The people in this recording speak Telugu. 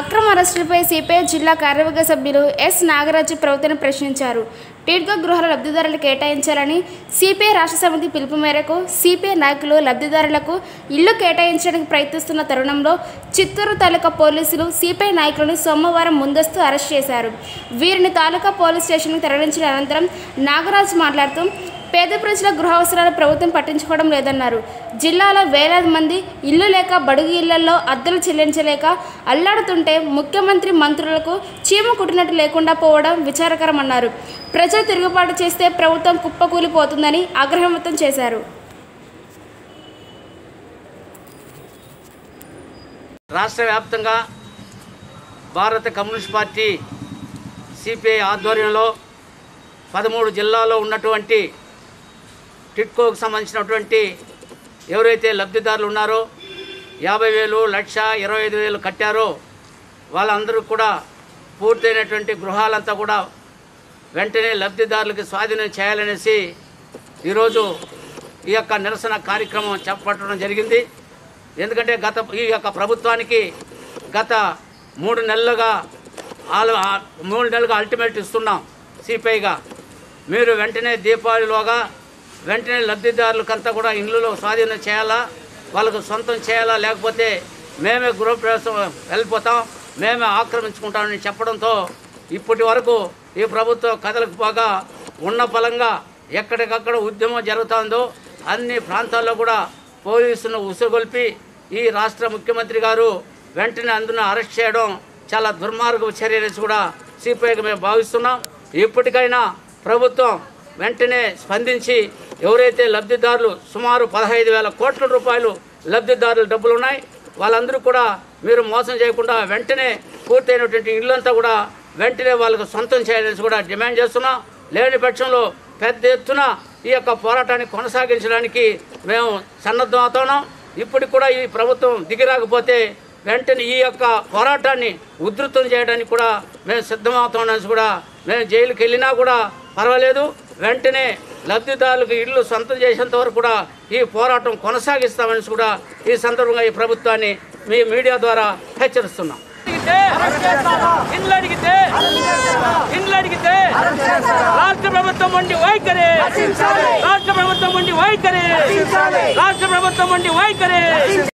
అక్రమ అరెస్టులపై సిపిఐ జిల్లా కార్యవర్గ సభ్యులు ఎస్ నాగరాజు ప్రభుత్వాన్ని ప్రశ్నించారు టీడ్గా గృహాల లబ్ధిదారులు కేటాయించాలని సిపిఐ రాష్ట్ర సమితి పిలుపు మేరకు సిపిఐ నాయకులు లబ్ధిదారులకు ఇల్లు కేటాయించడానికి ప్రయత్నిస్తున్న తరుణంలో చిత్తూరు తాలూకా పోలీసులు సిపిఐ నాయకులను సోమవారం ముందస్తు అరెస్ట్ చేశారు వీరిని తాలూకా పోలీస్ స్టేషన్కు తరలించిన అనంతరం నాగరాజు మాట్లాడుతూ పేద ప్రజల గృహ అవసరాలు ప్రభుత్వం పట్టించుకోవడం లేదన్నారు జిల్లాలో వేలాది మంది ఇల్లు లేక బడుగు ఇళ్లలో అద్దెలు చెల్లించలేక అల్లాడుతుంటే ముఖ్యమంత్రి మంత్రులకు చీమ కుట్టినట్టు లేకుండా పోవడం విచారకరమన్నారు ప్రజలు తిరుగుబాటు చేస్తే ప్రభుత్వం కుప్పకూలిపోతుందని ఆగ్రహం వ్యక్తం చేశారు రాష్ట్ర వ్యాప్తంగా భారత కమ్యూనిస్ట్ పార్టీ సిపిఐ ఆధ్వర్యంలో పదమూడు జిల్లాల్లో ఉన్నటువంటి టిట్కోకు సంబంధించినటువంటి ఎవరైతే లబ్ధిదారులు ఉన్నారో యాభై వేలు లక్ష ఇరవై ఐదు వేలు కట్టారో వాళ్ళందరూ కూడా పూర్తయినటువంటి గృహాలంతా కూడా వెంటనే లబ్ధిదారులకు స్వాధీనం చేయాలనేసి ఈరోజు ఈ యొక్క నిరసన కార్యక్రమం చేపట్టడం జరిగింది ఎందుకంటే గత ఈ యొక్క ప్రభుత్వానికి గత మూడు నెలలుగా ఆలు ఆ- మూడు నెలలుగా అల్టిమేట్ ఇస్తున్నాం సిపిఐగా మీరు వెంటనే దీపావళిలోగా వెంటనే లబ్ధిదారులకంతా కూడా ఇళ్ళలో స్వాధీనం చేయాలా వాళ్ళకు సొంతం చేయాలా లేకపోతే మేమే గృహప్రవేశం వెళ్ళిపోతాం మేమే ఆక్రమించుకుంటామని చెప్పడంతో ఇప్పటి వరకు ఈ ప్రభుత్వం కథలకు పోగా ఉన్న బలంగా ఎక్కడికక్కడ ఉద్యమం జరుగుతుందో అన్ని ప్రాంతాల్లో కూడా పోలీసులను ఉసుగొల్పి ఈ రాష్ట్ర ముఖ్యమంత్రి గారు వెంటనే అందున అరెస్ట్ చేయడం చాలా దుర్మార్గ చర్యలు కూడా సిపిఐకి మేము భావిస్తున్నాం ఇప్పటికైనా ప్రభుత్వం వెంటనే స్పందించి ఎవరైతే లబ్ధిదారులు సుమారు పదహైదు వేల కోట్ల రూపాయలు లబ్ధిదారుల డబ్బులు ఉన్నాయి వాళ్ళందరూ కూడా మీరు మోసం చేయకుండా వెంటనే పూర్తయినటువంటి ఇల్లంతా కూడా వెంటనే వాళ్ళకు సొంతం చేయాలని కూడా డిమాండ్ చేస్తున్నాం లేని పక్షంలో పెద్ద ఎత్తున ఈ యొక్క పోరాటాన్ని కొనసాగించడానికి మేము సన్నద్ధం అవుతున్నాం ఇప్పటికి కూడా ఈ ప్రభుత్వం దిగిరాకపోతే వెంటనే ఈ యొక్క పోరాటాన్ని ఉధృతం చేయడానికి కూడా మేము సిద్ధమవుతున్నాం కూడా మేము జైలుకి వెళ్ళినా కూడా పర్వాలేదు వెంటనే లబ్ధిదారులకు ఇల్లు సొంతం చేసేంత వరకు కూడా ఈ పోరాటం కొనసాగిస్తామని కూడా ఈ సందర్భంగా ఈ ప్రభుత్వాన్ని మీ మీడియా ద్వారా హెచ్చరిస్తున్నాం అడిగితే ఇండ్లు అడిగితే ఇండ్లు అడిగితే రాష్ట్ర ప్రభుత్వం ఉండి వైఖరి రాష్ట్ర ప్రభుత్వం ఉండి వైఖరి రాష్ట్ర ప్రభుత్వం ఉండి వైఖరి